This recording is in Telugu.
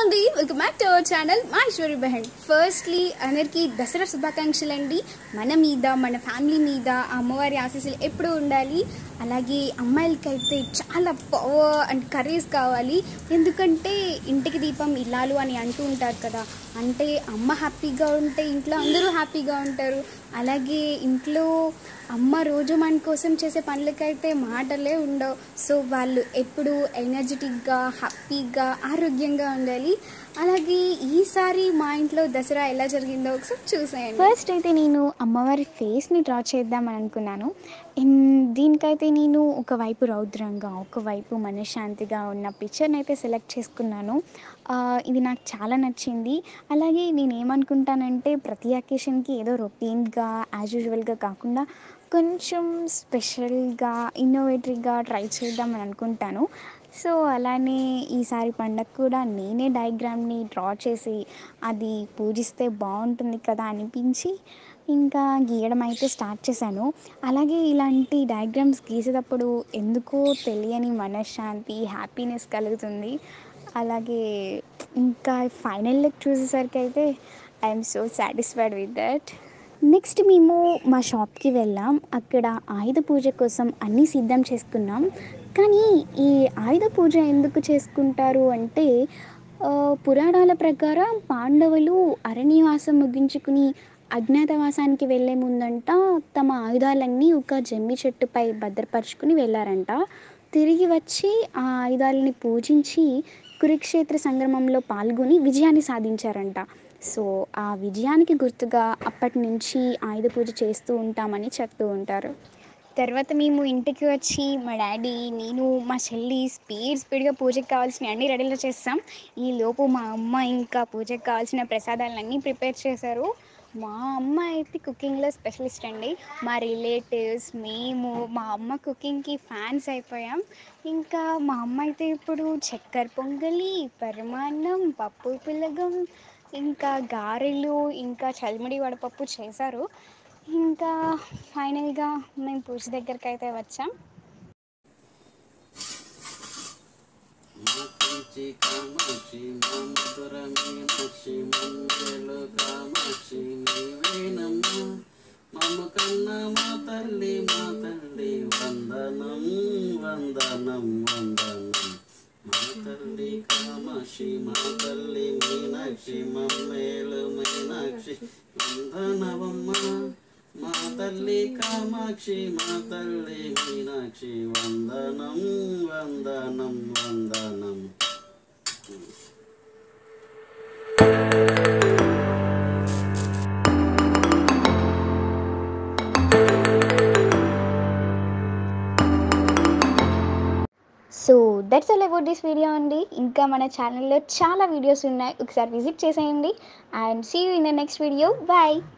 అండి welcome back to our channel Maheshwari బెహన్ ఫస్ట్లీ అందరికీ దసరా శుభాకాంక్షలు అండి మన మీద మన ఫ్యామిలీ మీద ఆ అమ్మవారి ఆశీస్సులు ఎప్పుడూ ఉండాలి అలాగే అమ్మాయిలకైతే చాలా పవర్ అండ్ కరేజ్ కావాలి ఎందుకంటే ఇంటికి దీపం ఇల్లాలు అని అంటూ ఉంటారు కదా అంటే అమ్మ హ్యాపీగా ఉంటే ఇంట్లో అందరూ హ్యాపీగా ఉంటారు అలాగే ఇంట్లో అమ్మ రోజు మన కోసం చేసే పనులకైతే మాటలే ఉండవు సో వాళ్ళు ఎప్పుడు ఎనర్జెటిక్గా హ్యాపీగా ఆరోగ్యంగా ఉండాలి అలాగే ఈసారి మా ఇంట్లో దసరా ఎలా జరిగిందో ఒకసారి చూసేయండి ఫస్ట్ అయితే నేను అమ్మవారి ఫేస్ని డ్రా చేద్దామని అనుకున్నాను ఇన్- దీనికైతే నేను ఒకవైపు రౌద్రంగా ఒకవైపు మనశ్శాంతిగా ఉన్న పిక్చర్ని అయితే సెలెక్ట్ చేసుకున్నాను ఆ, ఇది నాకు చాలా నచ్చింది అలాగే నేను ఏమనుకుంటానంటే ప్రతి అకేషన్కి ఏదో రొటీన్గా యాజ్ యూజువల్గా కాకుండా కొంచెం స్పెషల్గా ఇన్నోవేటివ్గా ట్రై చేద్దామని అనుకుంటాను సో అలానే ఈసారి పండగ కూడా నేనే డయాగ్రామ్ని డ్రా చేసి అది పూజిస్తే బాగుంటుంది కదా అనిపించి ఇంకా గీయడం అయితే స్టార్ట్ చేశాను అలాగే ఇలాంటి డయాగ్రామ్స్ గీసేటప్పుడు ఎందుకో తెలియని మనశ్శాంతి హ్యాపీనెస్ కలుగుతుంది అలాగే ఇంకా ఫైనల్ లుక్ చూసేసరికి అయితే I'm so satisfied with that next మేము మా షాప్కి వెళ్ళాం అక్కడ ఆయుధ పూజ కోసం అన్నీ సిద్ధం చేసుకున్నాం కానీ ఈ ఆయుధ పూజ ఎందుకు చేసుకుంటారు అంటే ఆ, పురాణాల ప్రకారం పాండవులు అరణ్యవాసం ముగించుకుని అజ్ఞాతవాసానికి వెళ్ళే ముందంట తమ ఆయుధాలన్నీ ఒక జమ్మి చెట్టుపై భద్రపరుచుకుని వెళ్ళారంట తిరిగి వచ్చి ఆ ఆయుధాలని పూజించి కురుక్షేత్ర సంగ్రమంలో పాల్గొని విజయాన్ని సాధించారంట సో ఆ విజయానికి గుర్తుగా అప్పటి నుంచి ఆయుధ పూజ చేస్తూ ఉంటామని చెప్తూ ఉంటారు తర్వాత మేము ఇంటికి వచ్చి మా డాడీ నేను మా చెల్లి స్పీడ్ స్పీడ్గా పూజకి కావాల్సిన అన్ని రెడీలో చేస్తాం ఈ లోపు మా అమ్మ ఇంకా పూజకి కావాల్సిన ప్రసాదాలన్నీ ప్రిపేర్ చేశారు మా అమ్మ అయితే కుకింగ్లో స్పెషలిస్ట్ అండి మా రిలేటివ్స్ మేము మా అమ్మ కుకింగ్కి ఫ్యాన్స్ అయిపోయాం ఇంకా మా అమ్మ అయితే ఇప్పుడు చక్కెర పొంగలి పరమాన్నం పప్పు పులగం ఇంకా గారెలు ఇంకా చల్మిడి వడపప్పు చేశారు ఇంకా ఫైనల్గా మేము పూజ దగ్గరికి అయితే వచ్చాం మాకించి కామాక్షి మా మధుర మీనాక్షి మంగళ కామాక్షి నీవేనమ్మ మమ్మ కన్నా మా తల్లి మా తల్లి వందనం వందనం వందనం మా తల్లి కామాక్షి మా తల్లి మీనాక్షి మమ్మేలు మీనాక్షి వందనవమ్మ మా తల్లి కామాక్షి మా తల్లి మీనాక్షి వందనం వందనం వందనం so that's all about this video అండి ఇంకా మన ఛానల్లో చాలా వీడియోస్ ఉన్నాయి ఒకసారి విజిట్ చేసేయండి and see you in the next video bye